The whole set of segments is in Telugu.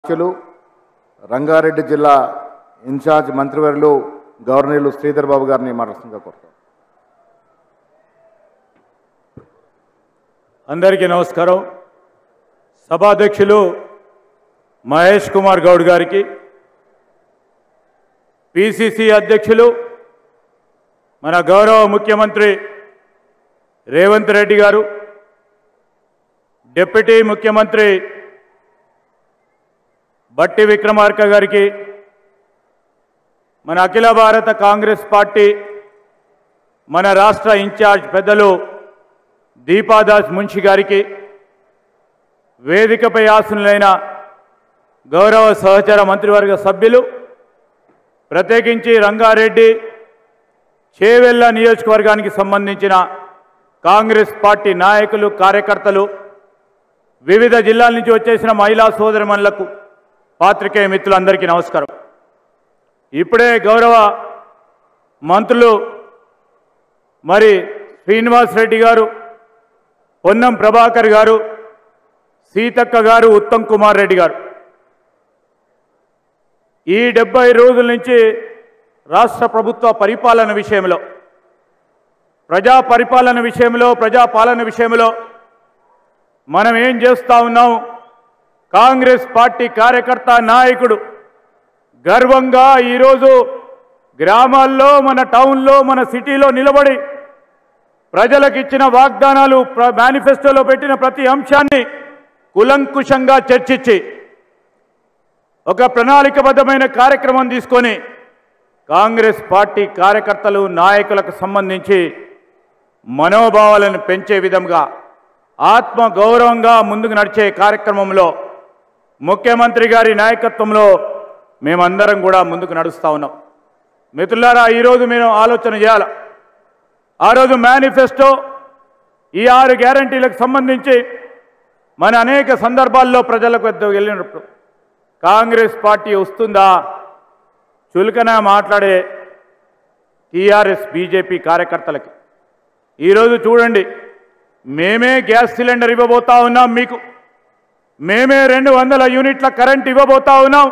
అధ్యక్షులు రంగారెడ్డి జిల్లా ఇన్ఛార్జ్ మంత్రివర్యులు గవర్నర్లు శ్రీధర్ బాబు గారిని మాట్లాడుతుందిగా కోరుతాం అందరికీ నమస్కారం సభాధ్యక్షులు మహేష్ కుమార్ గౌడ్ గారికి పిసిసి అధ్యక్షులు మన గౌరవ ముఖ్యమంత్రి రేవంత్ రెడ్డి గారు డిప్యూటీ ముఖ్యమంత్రి బట్టి విక్రమార్క గారికి మన అఖిల భారత కాంగ్రెస్ పార్టీ మన రాష్ట్ర ఇన్ఛార్జ్ పెద్దలు దీపాదాస్ మున్షి గారికి వేదికపై ఆసనులైన గౌరవ సహచర మంత్రివర్గ సభ్యులు ప్రత్యేకించి రంగారెడ్డి చేవెళ్ళ నియోజకవర్గానికి సంబంధించిన కాంగ్రెస్ పార్టీ నాయకులు కార్యకర్తలు వివిధ జిల్లాల నుంచి వచ్చేసిన మహిళా సోదరిమణులకు పాత్రికేయ మిత్రులందరికీ నమస్కారం ఇప్పుడే గౌరవ మంత్రులు మరి శ్రీనివాస్ రెడ్డి గారు పొన్నం ప్రభాకర్ గారు సీతక్క గారు ఉత్తమ్ కుమార్ రెడ్డి గారు ఈ డెబ్బై రోజుల నుంచి రాష్ట్ర ప్రభుత్వ పరిపాలన విషయంలో ప్రజా పరిపాలన విషయంలో ప్రజాపాలన విషయంలో మనం ఏం చేస్తా ఉన్నాం కాంగ్రెస్ పార్టీ కార్యకర్త నాయకుడు గర్వంగా ఈరోజు గ్రామాల్లో మన టౌన్లో మన సిటీలో నిలబడి ప్రజలకు ఇచ్చిన వాగ్దానాలు ప్ర- మేనిఫెస్టోలో పెట్టిన ప్రతి అంశాన్ని కులంకుశంగా చర్చించి ఒక ప్రణాళికబద్ధమైన కార్యక్రమం తీసుకొని కాంగ్రెస్ పార్టీ కార్యకర్తలు నాయకులకు సంబంధించి మనోభావాలను పెంచే విధంగా ఆత్మ గౌరవంగా ముందుకు నడిచే కార్యక్రమంలో ముఖ్యమంత్రి గారి నాయకత్వంలో మేమందరం కూడా ముందుకు నడుస్తా ఉన్నాం మిత్రులారా ఈరోజు మేము ఆలోచన చేయాలి ఆ రోజు మేనిఫెస్టో ఈ ఆరు గ్యారంటీలకు సంబంధించి మన అనేక సందర్భాల్లో ప్రజలకు వద్ద వెళ్ళినప్పుడు కాంగ్రెస్ పార్టీ వస్తుందా చులకన మాట్లాడే టీఆర్ఎస్ బీజేపీ కార్యకర్తలకి ఈరోజు చూడండి మేమే గ్యాస్ సిలిండర్ ఇవ్వబోతా ఉన్నాం మీకు మేమే రెండు వందల యూనిట్ల కరెంట్ ఇవ్వబోతా ఉన్నాం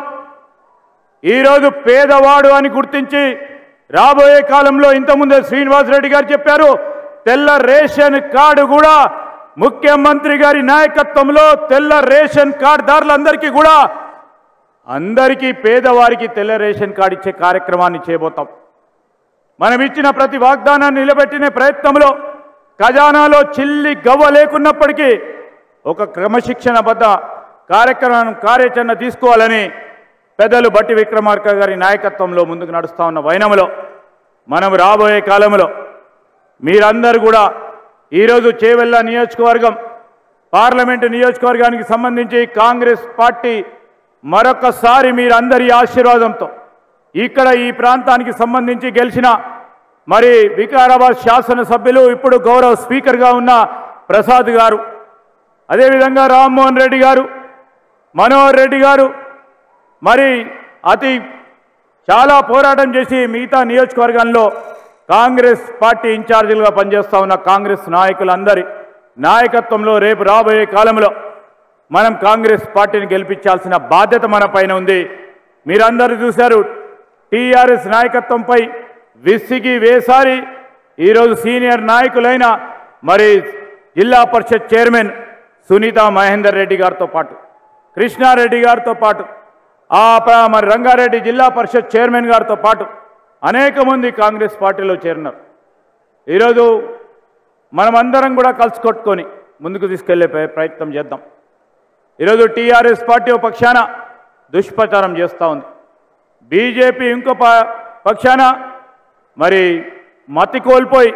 ఈరోజు పేదవాడు అని గుర్తించి రాబోయే కాలంలో ఇంతకుముందే శ్రీనివాస్ రెడ్డి గారు చెప్పారు తెల్ల రేషన్ కార్డు కూడా ముఖ్యమంత్రి గారి నాయకత్వంలో తెల్ల రేషన్ కార్డుదారులందరికీ కూడా అందరికీ పేదవారికి తెల్ల రేషన్ కార్డు ఇచ్చే కార్యక్రమాన్ని చేయబోతాం మనం ఇచ్చిన ప్రతి వాగ్దానాన్ని నిలబెట్టిన ప్రయత్నంలో ఖజానాలో చిల్లి గవ్వ లేకున్నప్పటికీ ఒక క్రమశిక్షణబద్ధ కార్యక్రమం కార్యాచరణ తీసుకోవాలని పెద్దలు బట్టి విక్రమార్క గారి నాయకత్వంలో ముందుకు నడుస్తా ఉన్న వైనంలో మనం రాబోయే కాలంలో మీరందరూ కూడా ఈరోజు చేవెళ్ళ నియోజకవర్గం పార్లమెంటు నియోజకవర్గానికి సంబంధించి కాంగ్రెస్ పార్టీ మరొకసారి మీరందరి ఆశీర్వాదంతో ఇక్కడ ఈ ప్రాంతానికి సంబంధించి గెలిచిన మరి వికారాబాద్ శాసనసభ్యులు ఇప్పుడు గౌరవ స్పీకర్గా ఉన్న ప్రసాద్ గారు అదేవిధంగా రామ్మోహన్ రెడ్డి గారు మనోహర్ రెడ్డి గారు మరి అతి చాలా పోరాటం చేసి మిగతా నియోజకవర్గంలో కాంగ్రెస్ పార్టీ ఇన్ఛార్జీలుగా పనిచేస్తా ఉన్న కాంగ్రెస్ నాయకులందరి నాయకత్వంలో రేపు రాబోయే కాలంలో మనం కాంగ్రెస్ పార్టీని గెలిపించాల్సిన బాధ్యత మన పైన ఉంది మీరందరూ చూశారు టీఆర్ఎస్ నాయకత్వంపై విసిగి వేసారి ఈరోజు సీనియర్ నాయకులైన మరి జిల్లా పరిషత్ చైర్మన్ సునీత మహేందర్ రెడ్డి గారితో పాటు కృష్ణారెడ్డి గారితో పాటు ఆ ప- మరి రంగారెడ్డి జిల్లా పరిషత్ చైర్మన్ గారితో పాటు అనేక మంది కాంగ్రెస్ పార్టీలో చేరినారు ఈరోజు మనమందరం కూడా కలిసి కొట్టుకొని ముందుకు తీసుకెళ్లే ప్ర- ప్రయత్నం చేద్దాం ఈరోజు టీఆర్ఎస్ పార్టీ ఒక పక్షాన దుష్ప్రచారం చేస్తూ ఉంది బీజేపీ ఇంకో ప- పక్షాన మరి మతి కోల్పోయి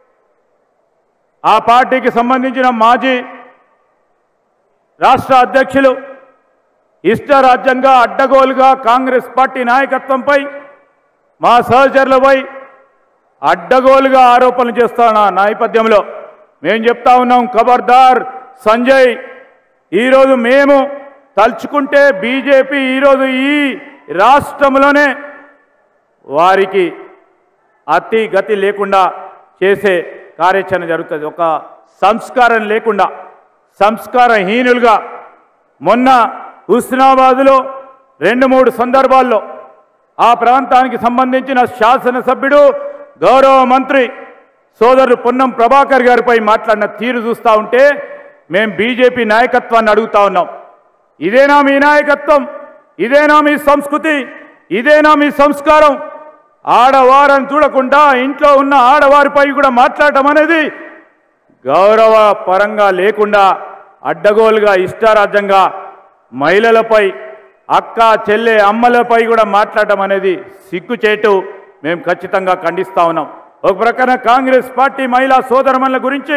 ఆ పార్టీకి సంబంధించిన మాజీ రాష్ట్ర అధ్యక్షులు ఇష్టరాజ్యంగా అడ్డగోలుగా కాంగ్రెస్ పార్టీ నాయకత్వంపై మా సహచరులపై అడ్డగోలుగా ఆరోపణలు చేస్తున్న నేపథ్యంలో మేము చెప్తా ఉన్నాం ఖబర్దార్ సంజయ్ ఈరోజు మేము తలుచుకుంటే బీజేపీ ఈరోజు ఈ రాష్ట్రంలోనే వారికి అతి గతి లేకుండా చేసే కార్యాచరణ జరుగుతుంది ఒక సంస్కారం లేకుండా సంస్కారహీనులుగా మొన్న హుస్నాబాద్లో రెండు మూడు సందర్భాల్లో ఆ ప్రాంతానికి సంబంధించిన శాసనసభ్యుడు గౌరవ మంత్రి సోదరుడు పొన్నం ప్రభాకర్ గారిపై మాట్లాడిన తీరు చూస్తూ ఉంటే మేము బీజేపీ నాయకత్వాన్ని అడుగుతా ఉన్నాం ఇదేనా మీ నాయకత్వం ఇదేనా మీ సంస్కృతి ఇదేనా మీ సంస్కారం ఆడవారని చూడకుండా ఇంట్లో ఉన్న ఆడవారిపై కూడా మాట్లాడటం అనేది గౌరవ పరంగా లేకుండా అడ్డగోలుగా ఇష్టారాజ్యంగా మహిళలపై అక్క చెల్లె అమ్మలపై కూడా మాట్లాడటం అనేది సిగ్గుచేటు మేము ఖచ్చితంగా ఖండిస్తా ఉన్నాం ఒక ప్రకారం కాంగ్రెస్ పార్టీ మహిళా సోదరమణుల గురించి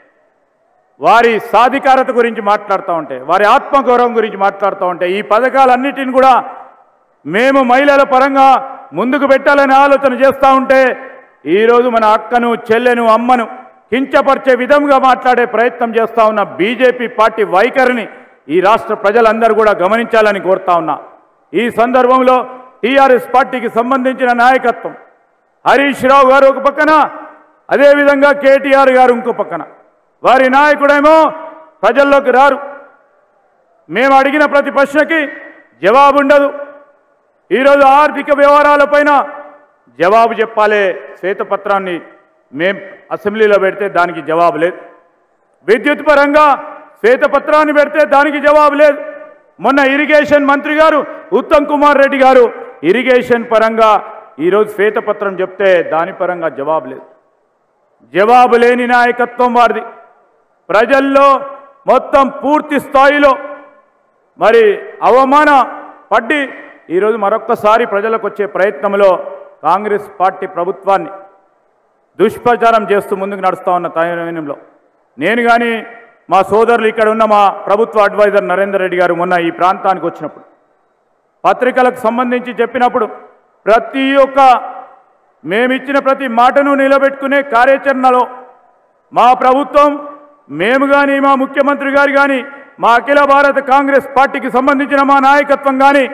వారి సాధికారత గురించి మాట్లాడుతూ ఉంటే వారి ఆత్మగౌరవం గురించి మాట్లాడుతూ ఉంటే ఈ పథకాలన్నిటిని కూడా మేము మహిళల పరంగా ముందుకు పెట్టాలని ఆలోచన చేస్తూ ఉంటే ఈరోజు మన అక్కను చెల్లెను అమ్మను కించపరిచే విధంగా మాట్లాడే ప్రయత్నం చేస్తూ ఉన్న బీజేపీ పార్టీ వైఖరిని ఈ రాష్ట్ర ప్రజలందరూ కూడా గమనించాలని కోరుతా ఉన్నా ఈ సందర్భంలో టీఆర్ఎస్ పార్టీకి సంబంధించిన నాయకత్వం హరీష్ రావు గారు ఒక పక్కన అదేవిధంగా కేటీఆర్ గారు ఇంకో పక్కన వారి నాయకుడేమో ప్రజల్లోకి రారు మేము అడిగిన ప్రతి ప్రశ్నకి జవాబు ఉండదు ఈరోజు ఆర్థిక వ్యవహారాలపైన జవాబు చెప్పాలే శ్వేతపత్రాన్ని మేం అసెంబ్లీలో పెడితే దానికి జవాబు లేదు విద్యుత్ పరంగా శ్వేతపత్రాన్ని పెడితే దానికి జవాబు లేదు మొన్న ఇరిగేషన్ మంత్రి గారు ఉత్తమ్ కుమార్ రెడ్డి గారు ఇరిగేషన్ పరంగా ఈరోజు శ్వేతపత్రం చెప్తే దాని పరంగా జవాబు లేదు జవాబు లేని నాయకత్వం వారిది ప్రజల్లో మొత్తం పూర్తి స్థాయిలో మరి అవమాన పడ్డి ఈరోజు మరొక్కసారి ప్రజలకు వచ్చే ప్రయత్నంలో కాంగ్రెస్ పార్టీ ప్రభుత్వాన్ని దుష్ప్రచారం చేస్తూ ముందుకు నడుస్తూ ఉన్న తరుణంలో నేను కానీ మా సోదరులు ఇక్కడ ఉన్న మా ప్రభుత్వ అడ్వైజర్ నరేందర్ రెడ్డి గారు మొన్న ఈ ప్రాంతానికి వచ్చినప్పుడు పత్రికలకు సంబంధించి చెప్పినప్పుడు ప్రతి ఒక్క మేమిచ్చిన ప్రతి మాటను నిలబెట్టుకునే కార్యాచరణలో మా ప్రభుత్వం మేము కానీ మా ముఖ్యమంత్రి గారు కానీ మా అఖిల భారత కాంగ్రెస్ పార్టీకి సంబంధించిన మా నాయకత్వం కానీ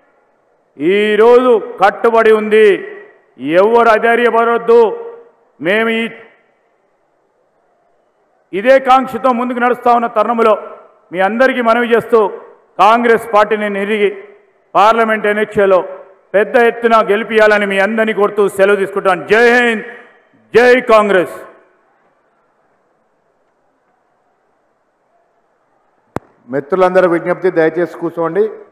ఈరోజు కట్టుబడి ఉంది ఎవరు అధైర్యపడవద్దు మేము ఈ ఇదే కాంక్షతో ముందుకు నడుస్తా ఉన్న తరుణంలో మీ అందరికీ మనవి చేస్తూ కాంగ్రెస్ పార్టీని నిరిగి పార్లమెంట్ ఎన్నికల్లో పెద్ద ఎత్తున గెలిపియాలని మీ అందరినీ కోరుతూ సెలవు తీసుకుంటాను జై హింద్ జై కాంగ్రెస్ మిత్రులందరూ విజ్ఞప్తి దయచేసి కూర్చోండి